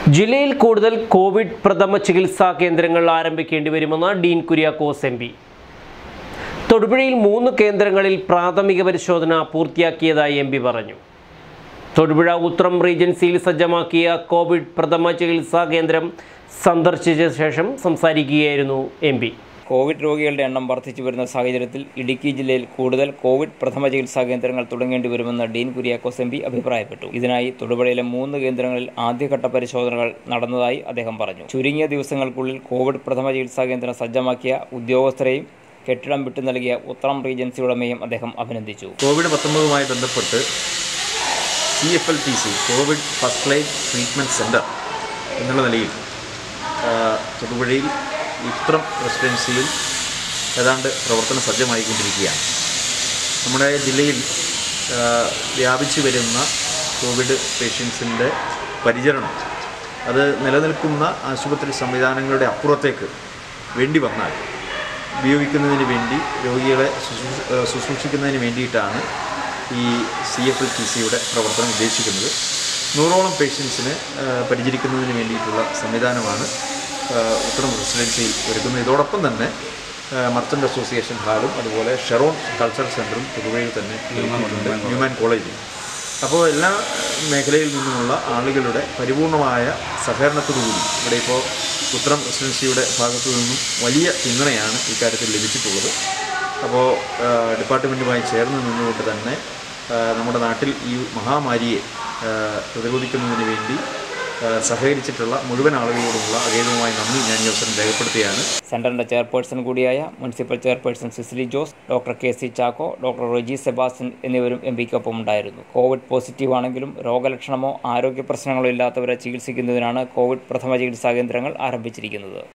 ജില്ലയിൽ കൂടുതൽ കോവിഡ് പ്രഥമ ചികിത്സാ കേന്ദ്രങ്ങൾ ആരംഭിക്കേണ്ടി വരുമെന്ന് ഡീൻ കുര്യാക്കോസ് എം പി തൊടുപുഴയിൽ മൂന്ന് കേന്ദ്രങ്ങളിൽ പ്രാഥമിക പരിശോധന പൂർത്തിയാക്കിയതായി എം പി പറഞ്ഞു തൊടുപുഴ ഉത്രം റീജൻസിയിൽ സജ്ജമാക്കിയ കോവിഡ് പ്രഥമ ചികിത്സാ കേന്ദ്രം സന്ദർശിച്ച ശേഷം സംസാരിക്കുകയായിരുന്നു എം പി കോവിഡ് രോഗികളുടെ എണ്ണം വർദ്ധിച്ചു വരുന്ന സാഹചര്യത്തിൽ ഇടുക്കി ജില്ലയിൽ കൂടുതൽ കോവിഡ് പ്രഥമ ചികിത്സാ കേന്ദ്രങ്ങൾ തുടങ്ങേണ്ടി വരുമെന്ന് ഡീൻ കുര്യാക്കോസ് എം പി അഭിപ്രായപ്പെട്ടു ഇതിനായി തൊടുപുഴയിലെ മൂന്ന് കേന്ദ്രങ്ങളിൽ ആദ്യഘട്ട പരിശോധനകൾ നടന്നതായി അദ്ദേഹം പറഞ്ഞു ചുരുങ്ങിയ ദിവസങ്ങൾക്കുള്ളിൽ കോവിഡ് പ്രഥമ ചികിത്സാ കേന്ദ്രം സജ്ജമാക്കിയ ഉദ്യോഗസ്ഥരെയും കെട്ടിടം വിട്ടു നൽകിയ ഉത്രം റീജൻസി ഉടമയും അദ്ദേഹം അഭിനന്ദിച്ചു കോവിഡ് പത്തൊമ്പതുമായി ബന്ധപ്പെട്ട് C F L T C covid first line treatment centre എന്നുള്ള നിലയിൽ ആ, തൊടുപുഴയിൽ ഇത്രം റെസിഡൻസിയിൽ ഏതാണ്ട് പ്രവർത്തനം സജ്ജമായിക്കൊണ്ടിരിക്കുകയാണ് നമ്മുടെ ജില്ലയിൽ ആ, വ്യാപിച്ചു വരുന്ന കോവിഡ് പേഷ്യൻസിൻ്റെ പരിചരണം അത് നിലനിൽക്കുന്ന ആശുപത്രി സംവിധാനങ്ങളുടെ അപ്പുറത്തേക്ക് വേണ്ടി വന്നാൽ ഉപയോഗിക്കുന്നതിന് വേണ്ടി രോഗികളെ ശുശ്രൂ- ഏഹ് ശുശ്രൂഷിക്കുന്നതിന് വേണ്ടിയിട്ടാണ് ഈ സി എഫ് എൽ ടി സിയുടെ പ്രവർത്തനം ഉദ്ദേശിക്കുന്നത് നൂറോളം പേഷ്യൻസിന് ഏഹ് പരിചരിക്കുന്നതിന് വേണ്ടിയിട്ടുള്ള സംവിധാനമാണ് ഏഹ് ഉത്തരം റെസിഡൻസിയിൽ ഒരുക്കുന്നത് ഇതോടൊപ്പം തന്നെ ഏഹ് മർച്ചൻ്റ് അസോസിയേഷൻ ഹാളും അതുപോലെ ഷെറോൺ കൾച്ചറൽ സെൻറ്ററും തൊടുപുഴയിൽ തന്നെ ഒരുക്കിയിട്ടുണ്ട് ന്യൂമാൻ കോളേജിൽ അപ്പോൾ എല്ലാ മേഖലയിൽ നിന്നുമുള്ള ആളുകളുടെ പരിപൂർണമായ സഹകരണത്തോടുകൂടി ഇവിടെ ഇപ്പോൾ ഉത്തരം റെസിഡൻസിയുടെ ഭാഗത്തു നിന്നും വലിയ പിന്തുണയാണ് ഇക്കാര്യത്തിൽ ലഭിച്ചിട്ടുള്ളത് അപ്പോൾ ഡിപ്പാർട്ട്മെൻറ്റുമായി ചേർന്ന് നിന്നുകൊണ്ട് തന്നെ ആ, നമ്മുടെ നാട്ടിൽ ഈ മഹാമാരിയെ ആ, പ്രതിരോധിക്കുന്നതിന് വേണ്ടി ആ, സഹകരിച്ചിട്ടുള്ള മുഴുവൻ ആളുകളോടുമുള്ള അഗൈതമായ നന്ദി ഞാൻ ഈ അവസരം രേഖപ്പെടുത്തുകയാണ് സെന്ററിന്റെ ചെയർപേഴ്സൺ കൂടിയായ municipal chairperson Cicily Jose doctor K C Chacko doctor Reji Sebastian എന്നിവരും എം പിക്കൊപ്പം ഉണ്ടായിരുന്നു കോവിഡ് പോസിറ്റീവ് ആണെങ്കിലും രോഗലക്ഷണമോ ആരോഗ്യ പ്രശ്നങ്ങളോ ഇല്ലാത്തവരെ ചികിത്സിക്കുന്നതിനാണ് കോവിഡ് പ്രഥമ ചികിത്സാ കേന്ദ്രങ്ങൾ ആരംഭിച്ചിരിക്കുന്നത്